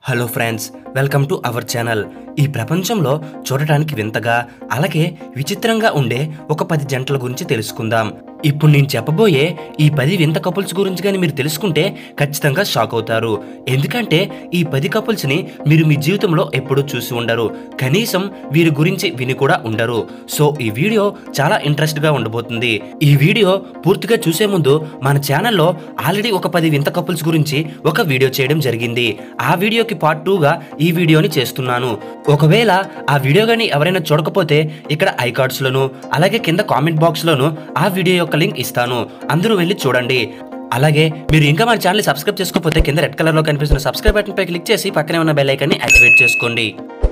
hello friends welcome to our channel ఈ ప్రపంచంలో చూడటానికి వింతగా అలాగే విచిత్రంగా ఉండే ఒక పది జంటల గురించి తెలుసుకుందాం ఇప్పుడు నేను చెప్పబోయే ఈ పది వింత కపుల్స్ గురించి కానీ మీరు తెలుసుకుంటే ఖచ్చితంగా షాక్ అవుతారు ఎందుకంటే ఈ పది కపుల్స్ని మీరు మీ జీవితంలో ఎప్పుడూ చూసి ఉండరు కనీసం వీరి గురించి విని కూడా ఉండరు సో ఈ వీడియో చాలా ఇంట్రెస్ట్గా ఉండబోతుంది ఈ వీడియో పూర్తిగా చూసే ముందు మన ఛానల్లో ఆల్రెడీ ఒక పది వింత కపుల్స్ గురించి ఒక వీడియో చేయడం జరిగింది ఆ వీడియోకి పార్ట్ టూగా ఈ వీడియోని చేస్తున్నాను ఒకవేళ ఆ వీడియో కానీ ఎవరైనా చూడకపోతే ఇక్కడ ఐకార్డ్స్ లోను అలాగే కింద కామెంట్ బాక్స్ లోను ఆ వీడియో యొక్క లింక్ ఇస్తాను అందరూ వెళ్ళి చూడండి అలాగే మీరు ఇంకా మన ఛానల్ సబ్స్క్రైబ్ చేసుకోకపోతే కింద రెడ్ కలర్ లో కనిపిస్తున్న సబ్స్క్రైబ్ బటన్ పై క్లిక్ చేసి పక్కనే ఉన్న బెల్ ఐకాన్ని యాక్టివేట్ చేసుకోండి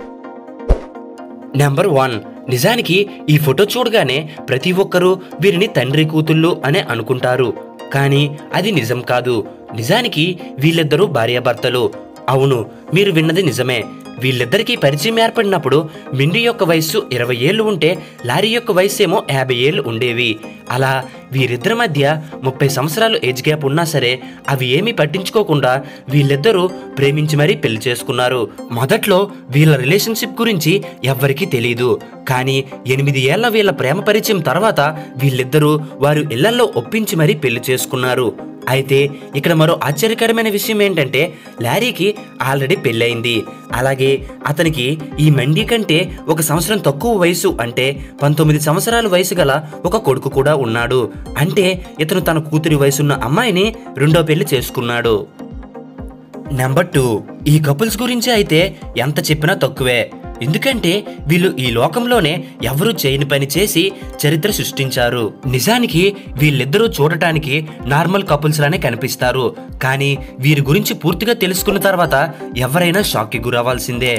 నెంబర్ వన్ నిజానికి ఈ ఫోటో చూడగానే ప్రతి ఒక్కరూ వీరిని తండ్రి కూతుళ్ళు అనే అనుకుంటారు కానీ అది నిజం కాదు నిజానికి వీళ్ళిద్దరూ భార్యాభర్తలు అవును మీరు విన్నది నిజమే వీళ్ళిద్దరికీ పరిచయం ఏర్పడినప్పుడు మిండి యొక్క వయస్సు ఇరవై ఏళ్ళు ఉంటే లారీ యొక్క వయసు ఏమో యాభై ఏళ్ళు ఉండేవి అలా వీరిద్దరి మధ్య ముప్పై సంవత్సరాలు ఏజ్ గ్యాప్ ఉన్నా సరే అవి ఏమీ పట్టించుకోకుండా వీళ్ళిద్దరూ ప్రేమించి మరీ పెళ్లి చేసుకున్నారు మొదట్లో వీళ్ళ రిలేషన్షిప్ గురించి ఎవ్వరికీ తెలియదు కానీ ఎనిమిది ఏళ్ల వీళ్ళ ప్రేమ పరిచయం తర్వాత వీళ్ళిద్దరూ వారు ఇళ్లలో ఒప్పించి మరీ పెళ్లి చేసుకున్నారు అయితే ఇక్కడ మరో ఆశ్చర్యకరమైన విషయం ఏంటంటే లారీకి ఆల్రెడీ పెళ్ళయింది అలాగే అతనికి ఈ మండి కంటే ఒక సంవత్సరం తక్కువ వయసు అంటే పంతొమ్మిది సంవత్సరాల వయసు గల ఒక కొడుకు కూడా ఉన్నాడు అంటే ఇతను తన కూతురి వయసున్న అమ్మాయిని రెండో పెళ్లి చేసుకున్నాడు నెంబర్ టూ ఈ కపుల్స్ గురించి అయితే ఎంత చెప్పినా తక్కువే ఎందుకంటే వీళ్ళు ఈ లోకంలోనే ఎవరూ చేయని పని చేసి చరిత్ర సృష్టించారు నిజానికి వీళ్ళిద్దరూ చూడటానికి నార్మల్ కపుల్స్ లానే కనిపిస్తారు కానీ వీరి గురించి పూర్తిగా తెలుసుకున్న తర్వాత ఎవరైనా షాక్కి గురవ్వాల్సిందే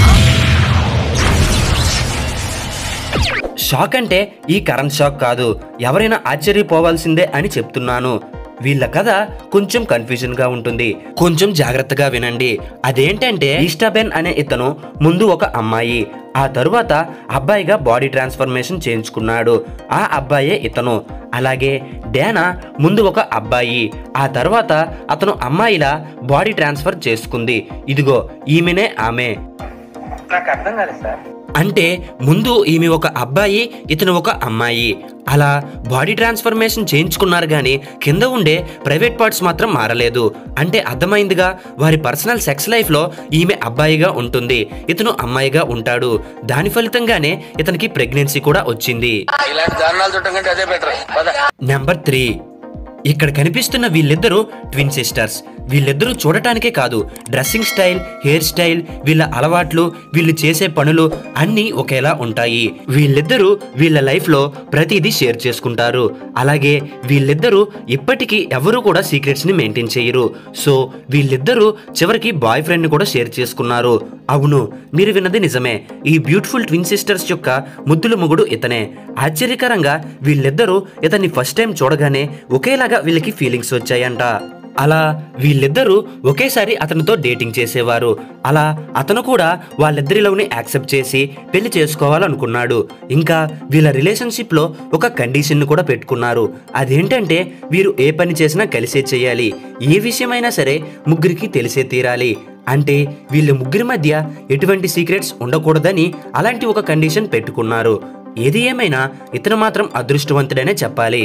షాక్ అంటే ఈ కరెంట్ షాక్ కాదు ఎవరైనా ఆశ్చర్యపోవాల్సిందే అని చెప్తున్నాను వీళ్ళ కథ కొంచెం కన్ఫ్యూజన్ గా ఉంటుంది కొంచెం జాగ్రత్తగా వినండి అదేంటంటే ఈస్టాబెన్ అనే ఇతను ముందు ఒక అమ్మాయి ఆ తరువాత అబ్బాయిగా బాడీ ట్రాన్స్ఫర్మేషన్ చేయించుకున్నాడు ఆ అబ్బాయే ఇతను అలాగే డేనా ముందు ఒక అబ్బాయి ఆ తర్వాత అతను అమ్మాయిలా బాడీ ట్రాన్స్ఫర్ చేసుకుంది ఇదిగో ఈమెనే ఆమె నాకు అర్థం కాలేదు సార్ అంటే ముందు ఈమె ఒక అబ్బాయి ఇతను ఒక అమ్మాయి అలా బాడీ ట్రాన్స్ఫర్మేషన్ చేయించుకున్నారు కానీ కింద ఉండే ప్రైవేట్ పార్ట్స్ మాత్రం మారలేదు అంటే అర్థమైందిగా వారి పర్సనల్ సెక్స్ లైఫ్లో ఈమె అబ్బాయిగా ఉంటుంది ఇతను అమ్మాయిగా ఉంటాడు దాని ఫలితంగానే ఇతనికి ప్రెగ్నెన్సీ కూడా వచ్చింది ఇలాంటి దారుణాలు చుట్టం కంటే అదే బెటర్ పద నెంబర్ త్రీ ఇక్కడ కనిపిస్తున్న వీళ్ళిద్దరూ ట్విన్ సిస్టర్స్ వీళ్ళిద్దరూ చూడటానికే కాదు డ్రెస్సింగ్ స్టైల్ హెయిర్ స్టైల్ వీళ్ళ అలవాట్లు వీళ్ళు చేసే పనులు అన్నీ ఒకేలా ఉంటాయి వీళ్ళిద్దరూ వీళ్ళ లైఫ్లో ప్రతిదీ షేర్ చేసుకుంటారు అలాగే వీళ్ళిద్దరూ ఇప్పటికీ ఎవరూ కూడా సీక్రెట్స్ ని మెయింటైన్ చేయరు సో వీళ్ళిద్దరూ చివరికి బాయ్ ఫ్రెండ్ ని కూడా షేర్ చేసుకున్నారు అవును మీరు విన్నది నిజమే ఈ బ్యూటిఫుల్ ట్విన్ సిస్టర్స్ యొక్క ముద్దుల మొగుడు ఇతనే ఆశ్చర్యకరంగా వీళ్ళిద్దరూ ఇతన్ని ఫస్ట్ టైం చూడగానే ఒకేలాగా వీళ్ళకి ఫీలింగ్స్ వచ్చాయంట అలా వీళ్ళిద్దరూ ఒకేసారి అతనితో డేటింగ్ చేసేవారు అలా అతను కూడా వాళ్ళిద్దరిలోని యాక్సెప్ట్ చేసి పెళ్లి చేసుకోవాలనుకున్నాడు ఇంకా వీళ్ళ రిలేషన్షిప్లో ఒక కండిషన్ కూడా పెట్టుకున్నారు అదేంటంటే వీరు ఏ పని చేసినా కలిసే చేయాలి ఏ విషయమైనా సరే ముగ్గురికి తెలిసే తీరాలి అంటే వీళ్ళ ముగ్గురి మధ్య ఎటువంటి సీక్రెట్స్ ఉండకూడదని అలాంటి ఒక కండిషన్ పెట్టుకున్నారు ఏది ఏమైనా ఇతను మాత్రం అదృష్టవంతుడనే చెప్పాలి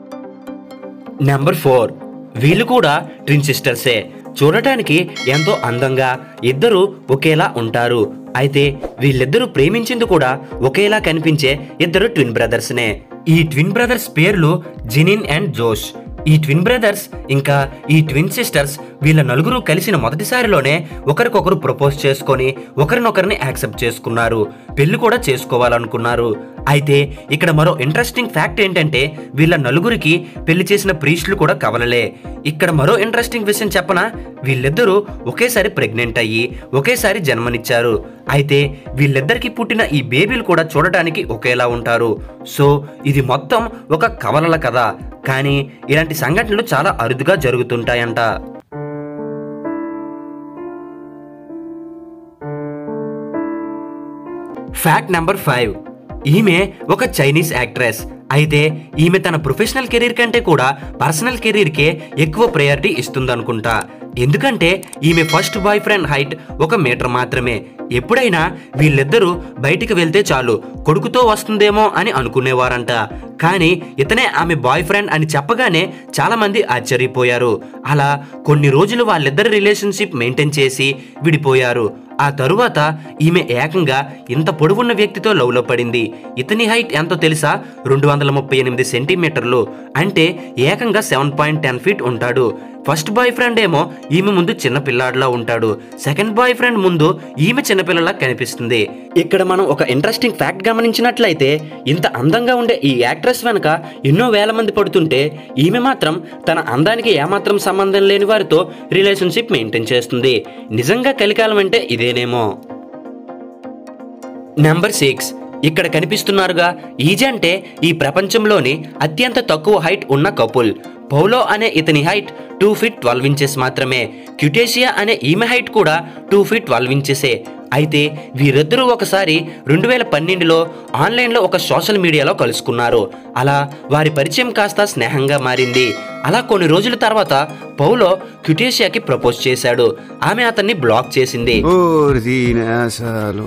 నెంబర్ ఫోర్ వీళ్ళు కూడా ట్విన్ సిస్టర్సే చూడటానికి ఎంతో అందంగా ఇద్దరు ఒకేలా ఉంటారు అయితే వీళ్ళిద్దరూ ప్రేమించింది కూడా ఒకేలా కనిపించే ఇద్దరు ట్విన్ బ్రదర్స్నే ఈ ట్విన్ బ్రదర్స్ పేర్లు జినిన్ అండ్ జోష్ ఈ ట్విన్ బ్రదర్స్ ఇంకా ఈ ట్విన్ సిస్టర్స్ వీళ్ళ నలుగురు కలిసిన మొదటిసారిలోనే ఒకరికొకరు ప్రపోజ్ చేసుకొని ఒకరినొకరిని యాక్సెప్ట్ చేసుకున్నారు పెళ్లి కూడా చేసుకోవాలనుకున్నారు అయితే ఇక్కడ మరో ఇంట్రెస్టింగ్ ఫ్యాక్ట్ ఏంటంటే వీళ్ళ నలుగురికి పెళ్లి చేసిన ప్రీస్టులు కూడా కవలలే ఇక్కడ మరో ఇంట్రెస్టింగ్ విషయం చెప్పనా వీళ్ళిద్దరూ ఒకేసారి ప్రెగ్నెంట్ అయ్యి ఒకేసారి జన్మనిచ్చారు అయితే వీళ్ళిద్దరికి పుట్టిన ఈ బేబీలు కూడా చూడటానికి ఒకేలా ఉంటారు సో ఇది మొత్తం ఒక కవలల కథ కానీ ఇలాంటి సంఘటనలు చాలా అరుదుగా జరుగుతుంటాయంట ఫ్యాక్ట్ నెంబర్ ఫైవ్ ఈమె ఒక చైనీస్ యాక్ట్రెస్ అయితే ఈమె తన ప్రొఫెషనల్ కెరీర్ కంటే కూడా పర్సనల్ కెరీర్కే ఎక్కువ ప్రయారిటీ ఇస్తుందనుకుంటా ఎందుకంటే ఈమె ఫస్ట్ బాయ్ ఫ్రెండ్ హైట్ ఒక మీటర్ మాత్రమే ఎప్పుడైనా వీళ్ళిద్దరూ బయటికి వెళ్తే చాలు కొడుకుతో వస్తుందేమో అని అనుకునేవారంట కానీ ఇతనే ఆమె బాయ్ ఫ్రెండ్ అని చెప్పగానే చాలా మంది ఆశ్చర్యపోయారు అలా కొన్ని రోజులు వాళ్ళిద్దరి రిలేషన్షిప్ మెయింటైన్ చేసి విడిపోయారు ఆ తరువాత ఈమె ఏకంగా ఇంత పొడవున్న వ్యక్తితో లవ్లో పడింది ఇతని హైట్ ఎంతో తెలుసా రెండు వందల ముప్పై ఎనిమిది సెంటీమీటర్లు అంటే ఏకంగా సెవెన్ పాయింట్ టెన్ ఫీట్ ఉంటాడు ఫస్ట్ బాయ్ ఫ్రెండ్ ఏమో ఈమె ముందు చిన్న పిల్లాడిలా ఉంటాడు సెకండ్ బాయ్ ఫ్రెండ్ ముందు ఈమె చిన్నపిల్లలా కనిపిస్తుంది ఇక్కడ మనం ఒక ఇంట్రెస్టింగ్ ఫ్యాక్ట్ గమనించినట్లయితే ఇంత అందంగా ఉండే ఈ యాక్ట్రెస్ వెనక ఎన్నో వేల మంది పడుతుంటే ఈమె మాత్రం తన అందానికి ఏమాత్రం సంబంధం లేని వారితో రిలేషన్షిప్ మెయింటైన్ చేస్తుంది నిజంగా కలికాలం అంటే ఇదేనేమో నెంబర్ సిక్స్ ఇక్కడ కనిపిస్తున్నారుగా ఈజ్ అంటే ఈ ప్రపంచంలోని అత్యంత తక్కువ హైట్ ఉన్న కపుల్ పౌలో అనే ఇతని height two feet twelve inches మాత్రమే క్యుటేషియా అనే ఈమె హైట్ కూడా టూ ఫీట్ ట్వెల్వ్ ఇంచెసే అయితే వీరిద్దరూ ఒకసారి రెండు వేల పన్నెండులో ఆన్లైన్లో ఒక సోషల్ మీడియాలో కలుసుకున్నారు అలా వారి పరిచయం కాస్త స్నేహంగా మారింది అలా కొన్ని రోజుల తర్వాత పౌలో క్యుటేషియాకి ప్రపోజ్ చేశాడు ఆమె అతన్ని బ్లాక్ చేసింది అసలు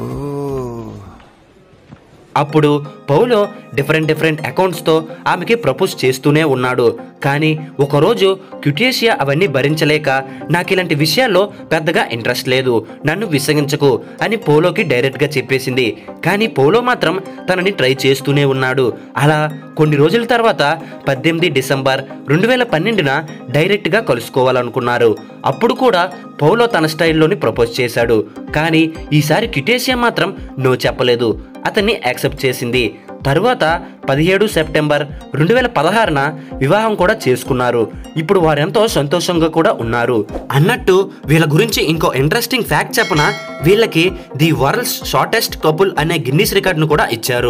అప్పుడు పౌలో డిఫరెంట్ డిఫరెంట్ అకౌంట్స్తో ఆమెకి ప్రపోజ్ చేస్తూనే ఉన్నాడు కానీ ఒకరోజు క్యుటేషియా అవన్నీ భరించలేక నాకు ఇలాంటి విషయాల్లో పెద్దగా ఇంట్రెస్ట్ లేదు నన్ను విసగించకు అని పోలోకి డైరెక్ట్గా చెప్పేసింది కానీ పోలో మాత్రం తనని ట్రై చేస్తూనే ఉన్నాడు అలా కొన్ని రోజుల తర్వాత పద్దెనిమిది డిసెంబర్ రెండు వేల పన్నెండున డైరెక్ట్గా కలుసుకోవాలనుకున్నారు అప్పుడు కూడా పౌలో తన స్టైల్లోని ప్రపోజ్ చేశాడు కానీ ఈసారి క్యుటేషియా మాత్రం నో చెప్పలేదు అతన్ని యాక్సెప్ట్ చేసింది తరువాత పదిహేడు సెప్టెంబర్ రెండు వేల పదహారున వివాహం కూడా చేసుకున్నారు ఇప్పుడు వారెంతో సంతోషంగా కూడా ఉన్నారు అన్నట్టు వీళ్ళ గురించి ఇంకో ఇంట్రెస్టింగ్ ఫ్యాక్ట్ చెప్పన వీళ్ళకి ది వరల్డ్స్ షార్టెస్ట్ కపుల్ అనే గిన్నీస్ రికార్డును కూడా ఇచ్చారు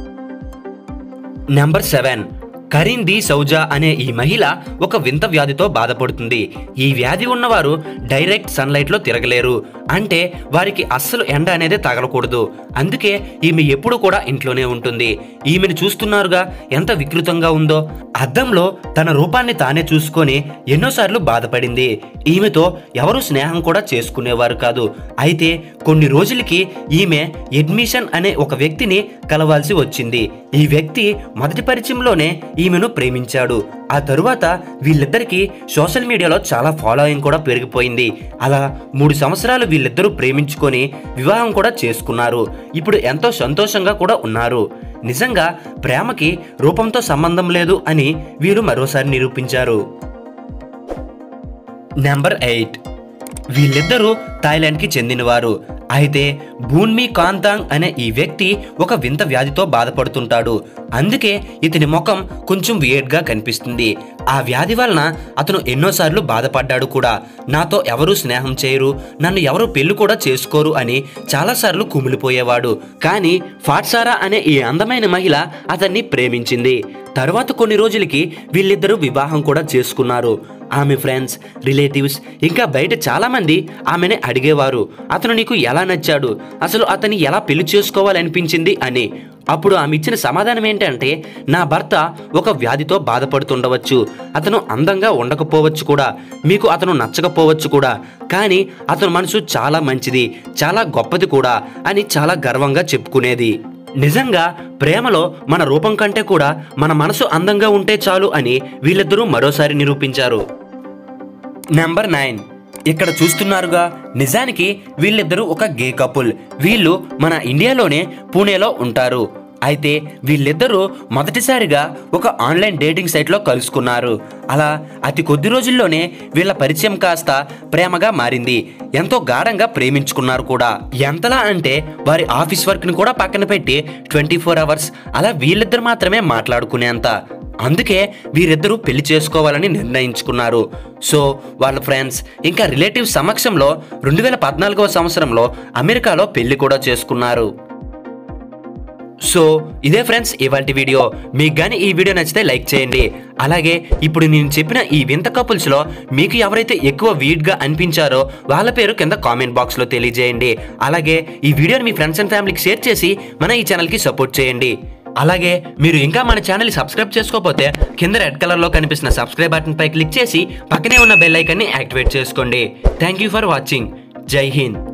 number seven Karine de Souza అనే ఈ మహిళ ఒక వింత వ్యాధితో బాధపడుతుంది ఈ వ్యాధి ఉన్నవారు డైరెక్ట్ సన్లైట్లో తిరగలేరు అంటే వారికి అస్సలు ఎండ అనేది తగలకూడదు అందుకే ఈమె ఎప్పుడు కూడా ఇంట్లోనే ఉంటుంది ఈమెను చూస్తున్నారుగా ఎంత వికృతంగా ఉందో అద్దంలో తన రూపాన్ని తానే చూసుకొని ఎన్నోసార్లు బాధపడింది ఈమెతో ఎవరు స్నేహం కూడా చేసుకునేవారు కాదు అయితే కొన్ని రోజులకి ఈమె అడ్మిషన్ అనే ఒక వ్యక్తిని కలవాల్సి వచ్చింది ఈ వ్యక్తి మొదటి పరిచయంలోనే ఈమెను ప్రేమించాడు ఆ తరువాత వీళ్ళిద్దరికీ సోషల్ మీడియాలో చాలా ఫాలోయింగ్ కూడా పెరిగిపోయింది అలా మూడు సంవత్సరాలు వీళ్ళిద్దరూ ప్రేమించుకొని వివాహం కూడా చేసుకున్నారు ఇప్పుడు ఎంతో సంతోషంగా కూడా ఉన్నారు నిజంగా ప్రేమకి రూపంతో సంబంధం లేదు అని వీరు మరోసారి నిరూపించారు నెంబర్ ఎయిట్ వీళ్ళిద్దరూ థాయిలాండ్కి చెందినవారు అయితే భూన్మి కాంతాంగ్ అనే ఈ వ్యక్తి ఒక వింత వ్యాధితో బాధపడుతుంటాడు అందుకే ఇతని ముఖం కొంచెం వియర్డ్గా కనిపిస్తుంది ఆ వ్యాధి వలన అతను ఎన్నోసార్లు బాధపడ్డాడు కూడా నాతో ఎవరూ స్నేహం చేయరు నన్ను ఎవరు పెళ్లి కూడా చేసుకోరు అని చాలాసార్లు కుమిలిపోయేవాడు కానీ ఫాట్సారా అనే ఈ అందమైన మహిళ అతన్ని ప్రేమించింది తర్వాత కొన్ని రోజులకి వీళ్ళిద్దరూ వివాహం కూడా చేసుకున్నారు ఆమె ఫ్రెండ్స్ రిలేటివ్స్ ఇంకా బయట చాలామంది ఆమెని అడిగేవారు అతను నీకు ఎలా నచ్చాడు అసలు అతన్ని ఎలా పెళ్లి చేసుకోవాలనిపించింది అని అప్పుడు ఆమె ఇచ్చిన సమాధానం ఏంటంటే నా భర్త ఒక వ్యాధితో బాధపడుతుండవచ్చు అతను అందంగా ఉండకపోవచ్చు కూడా మీకు అతను నచ్చకపోవచ్చు కూడా కానీ అతను మనసు చాలా మంచిది చాలా గొప్పది కూడా అని చాలా గర్వంగా చెప్పుకునేది నిజంగా ప్రేమలో మన రూపం కంటే కూడా మన మనసు అందంగా ఉంటే చాలు అని వీళ్ళిద్దరూ మరోసారి నిరూపించారు నెంబర్ నైన్ ఇక్కడ చూస్తున్నారుగా నిజానికి వీళ్ళిద్దరూ ఒక గే కపుల్ వీళ్ళు మన ఇండియాలోనే పూణేలో ఉంటారు అయితే వీళ్ళిద్దరూ మొదటిసారిగా ఒక ఆన్లైన్ డేటింగ్ సైట్లో కలుసుకున్నారు అలా అతి కొద్ది రోజుల్లోనే వీళ్ళ పరిచయం కాస్త ప్రేమగా మారింది ఎంతో గాఢంగా ప్రేమించుకున్నారు కూడా ఎంతలా అంటే వారి ఆఫీస్ వర్క్ని కూడా పక్కన పెట్టి ట్వంటీ ఫోర్ అవర్స్ అలా వీళ్ళిద్దరు మాత్రమే మాట్లాడుకునేంత అందుకే వీరిద్దరూ పెళ్లి చేసుకోవాలని నిర్ణయించుకున్నారు సో వాళ్ళ ఫ్రెండ్స్ ఇంకా రిలేటివ్స్ సమక్షంలో రెండు వేల పద్నాలుగవ సంవత్సరంలో అమెరికాలో పెళ్లి కూడా చేసుకున్నారు సో ఇదే ఫ్రెండ్స్ ఇవాళ వీడియో మీకు కానీ ఈ వీడియో నచ్చితే లైక్ చేయండి అలాగే ఇప్పుడు నేను చెప్పిన ఈ వింత కపుల్స్లో మీకు ఎవరైతే ఎక్కువ వీడ్గా అనిపించారో వాళ్ళ పేరు కింద కామెంట్ బాక్స్లో తెలియజేయండి అలాగే ఈ వీడియోని మీ ఫ్రెండ్స్ అండ్ ఫ్యామిలీకి షేర్ చేసి మన ఈ ఛానల్కి సపోర్ట్ చేయండి అలాగే మీరు ఇంకా మన ఛానల్ సబ్స్క్రైబ్ చేసుకోకపోతే కింద రెడ్ కలర్లో కనిపిస్తున్న సబ్స్క్రైబ్ బటన్ పై క్లిక్ చేసి పక్కనే ఉన్న బెల్ ఐకాన్ని యాక్టివేట్ చేసుకోండి థ్యాంక్ యూ ఫర్ వాచింగ్ జై హింద్